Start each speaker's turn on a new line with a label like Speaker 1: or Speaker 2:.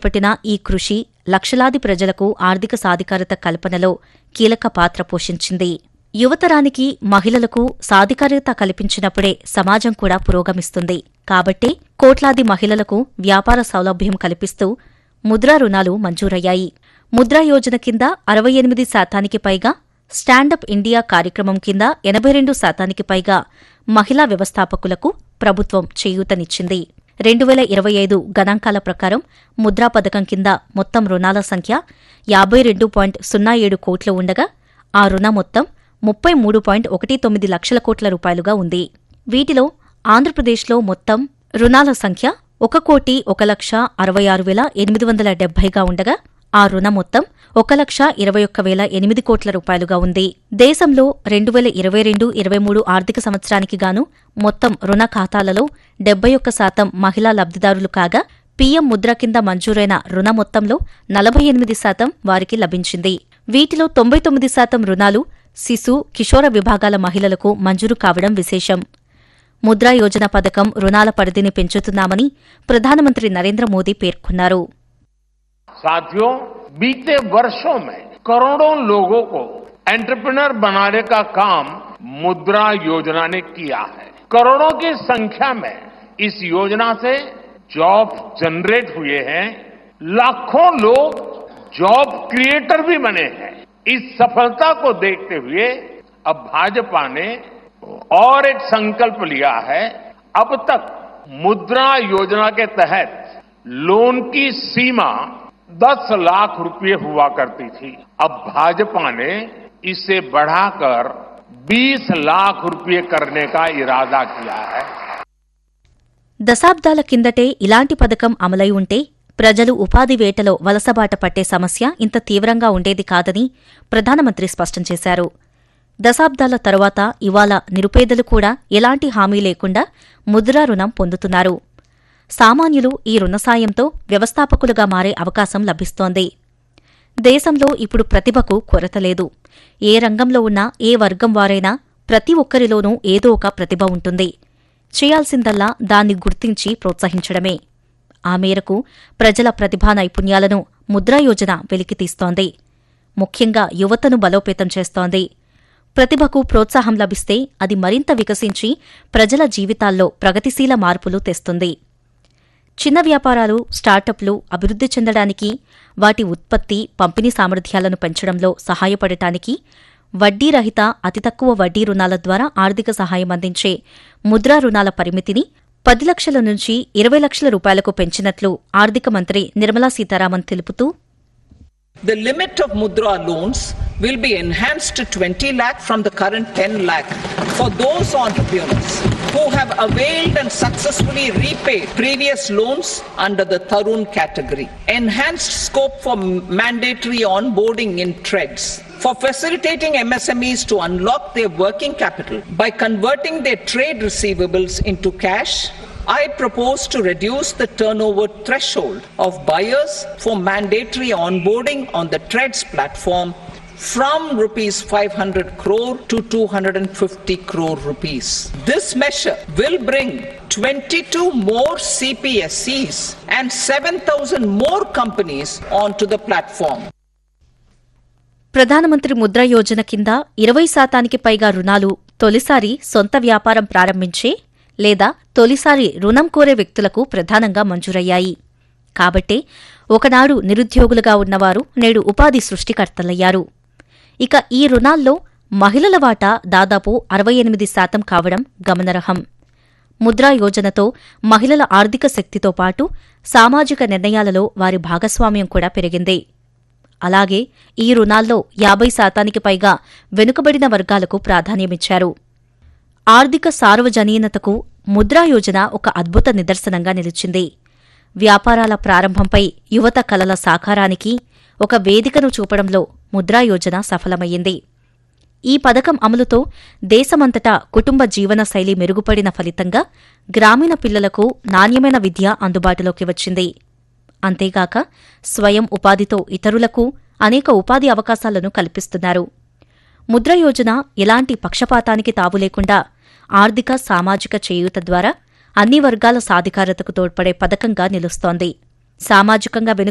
Speaker 1: చేపట్టిన ఈ కృషి లక్షలాది ప్రజలకు ఆర్థిక సాధికారత కల్పనలో కీలక పాత్ర పోషించింది యువతరానికి మహిళలకు సాధికారత కల్పించినప్పుడే సమాజం కూడా పురోగమిస్తుంది కాబట్టే కోట్లాది మహిళలకు వ్యాపార సౌలభ్యం కల్పిస్తూ ముద్రా రుణాలు మంజూరయ్యాయి ముద్రా యోజన కింద అరవై ఎనిమిది శాతానికి పైగా స్టాండప్ ఇండియా కార్యక్రమం కింద ఎనభై రెండు శాతానికి పైగా మహిళా వ్యవస్థాపకులకు ప్రభుత్వం చేయూతనిచ్చింది రెండు వేల ఇరవై ఐదు గణాంకాల ప్రకారం ముద్రా పథకం కింద మొత్తం రుణాల సంఖ్య యాభై రెండు పాయింట్ సున్నా ఏడు కోట్లు ఉండగా ఆ రుణ మొత్తం ముప్పై మూడు పాయింట్ ఒకటి తొమ్మిది లక్షల కోట్ల రూపాయలుగా ఉంది వీటిలో ఆంధ్రప్రదేశ్లో మొత్తం రుణాల సంఖ్య ఒక కోటి ఒక లక్ష అరవై ఆరు వేల ఎనిమిది వందల డెబ్బైగా ఉండగా ఆ రుణ మొత్తం ఒక లక్ష ఇరవై ఒక్క వేల ఎనిమిది కోట్ల రూపాయలుగా ఉంది దేశంలో రెండు వేల ఇరవై రెండు ఇరవై మూడు ఆర్థిక సంవత్సరానికి గాను మొత్తం రుణ ఖాతాలలో డెబ్బై ఒక్క శాతం మహిళా లబ్దిదారులు కాగా పీఎం ముద్ర కింద మంజూరైన రుణ మొత్తంలో నలభై ఎనిమిది శాతం వారికి లభించింది వీటిలో తొంభై తొమ్మిది శాతం రుణాలు శిశు కిషోర విభాగాల మహిళలకు మంజూరు కావడం విశేషం ముద్రా యోజన పథకం రుణాల పరిధిని పెంచుతున్నామని ప్రధానమంత్రి నరేంద్ర మోదీ పేర్కొన్నారు
Speaker 2: साथियों बीते वर्षों में करोड़ों लोगों को एंटरप्रेन्योर बनाने का काम मुद्रा योजना ने किया है करोड़ों की संख्या में इस योजना से जॉब जनरेट हुए हैं लाखों लोग जॉब क्रिएटर भी बने हैं इस सफलता को देखते हुए अब भाजपा ने और एक संकल्प लिया है अब तक मुद्रा योजना के तहत लोन की सीमा 10 लाख रुपए हुआ करती थी अब भाजपा ने इसे बढ़ाकर 20 लाख रुपए करने का इरादा किया है
Speaker 1: దశాబ్దాల కిందటే ఇలాంటి పథకం అమలై ఉంటే ప్రజలు ఉపాధి వేటలో వలసబాట పట్టే సమస్య ఇంత తీవ్రంగా ఉండేది కాదని ప్రధానమంత్రి స్పష్టం చేశారు దశాబ్దాల తరువాత ఇవాళ నిరుపేదలు కూడా ఎలాంటి హామీ లేకుండా ముద్రా రుణం పొందుతున్నారు సామాన్యులు ఈ రుణ సాయంతో వ్యవస్థాపకులుగా మారే అవకాశం లభిస్తోంది దేశంలో ఇప్పుడు ప్రతిభకు కొరత లేదు ఏ రంగంలో ఉన్నా ఏ వర్గం వారైనా ప్రతి ఒక్కరిలోనూ ఏదో ఒక ప్రతిభ ఉంటుంది చేయాల్సిందల్లా దాన్ని గుర్తించి ప్రోత్సహించడమే ఆ మేరకు ప్రజల ప్రతిభా నైపుణ్యాలను ముద్రా యోజన వెలికితీస్తోంది ముఖ్యంగా యువతను బలోపేతం చేస్తోంది ప్రతిభకు ప్రోత్సాహం లభిస్తే అది మరింత వికసించి ప్రజల జీవితాల్లో ప్రగతిశీల మార్పులు తెస్తుంది చిన్న వ్యాపారాలు స్టార్టప్లు అభివృద్ధి చెందడానికి వాటి ఉత్పత్తి పంపిణీ సామర్థ్యాలను పెంచడంలో సహాయపడటానికి వడ్డీ రహిత అతి తక్కువ వడ్డీ రుణాల ద్వారా ఆర్థిక సహాయం అందించే ముద్రా రుణాల పరిమితిని పది లక్షల నుంచి ఇరవై లక్షల రూపాయలకు పెంచినట్లు ఆర్థిక మంత్రి నిర్మలా సీతారామన్ తెలుపుతూ
Speaker 3: The limit of Mudra loans will be enhanced to 20 lakh from the current 10 lakh for those entrepreneurs who have availed and successfully repaid previous loans under the Tarun category. Enhanced scope for mandatory onboarding in TREDS. For facilitating MSMEs to unlock their working capital by converting their trade receivables into cash I propose to reduce the turnover threshold of buyers for mandatory onboarding on the TREDS platform from rupees 500 crore to 250 crore rupees. This measure will bring 22 more CPSCs and 7,000 more companies onto the platform.
Speaker 1: ప్రధానమంత్రి ముద్ర యోజన కింద ఇరవై శాతానికి పైగా రుణాలు తొలిసారి సొంత వ్యాపారం ప్రారంభించే లేదా తొలిసారి రుణం కోరే వ్యక్తులకు ప్రధానంగా మంజూరయ్యాయి కాబట్టే ఒకనాడు నిరుద్యోగులుగా ఉన్నవారు నేడు ఉపాధి సృష్టికర్తలయ్యారు ఇక ఈ రుణాల్లో మహిళల వాటా దాదాపు అరవై ఎనిమిది శాతం కావడం గమనార్హం ముద్రా యోజనతో మహిళల ఆర్థిక శక్తితో పాటు సామాజిక నిర్ణయాలలో వారి భాగస్వామ్యం కూడా పెరిగింది అలాగే ఈ రుణాల్లో యాభై శాతానికి పైగా వెనుకబడిన వర్గాలకు ప్రాధాన్యమిచ్చారు ఆర్థిక సార్వజనీనతకు ముద్రా యోజన ఒక అద్భుత నిదర్శనంగా నిలిచింది వ్యాపారాల ప్రారంభంపై యువత కలల సాకారానికి ఒక వేదికను చూపడంలో ముద్రా యోజన సఫలమయ్యింది ఈ పథకం అమలుతో దేశమంతటా కుటుంబ జీవన శైలి మెరుగుపడిన ఫలితంగా గ్రామీణ పిల్లలకు నాణ్యమైన విద్య అందుబాటులోకి వచ్చింది అంతేగాక స్వయం ఉపాధితో ఇతరులకు అనేక ఉపాధి అవకాశాలను కల్పిస్తున్నారు ముద్ర యోజన ఎలాంటి పక్షపాతానికి తావు లేకుండా ఆర్థిక సామాజిక చేయూత ద్వారా అన్ని వర్గాల సాధికారతకు తోడ్పడే పథకంగా నిలుస్తోంది సామాజికంగా వెనుక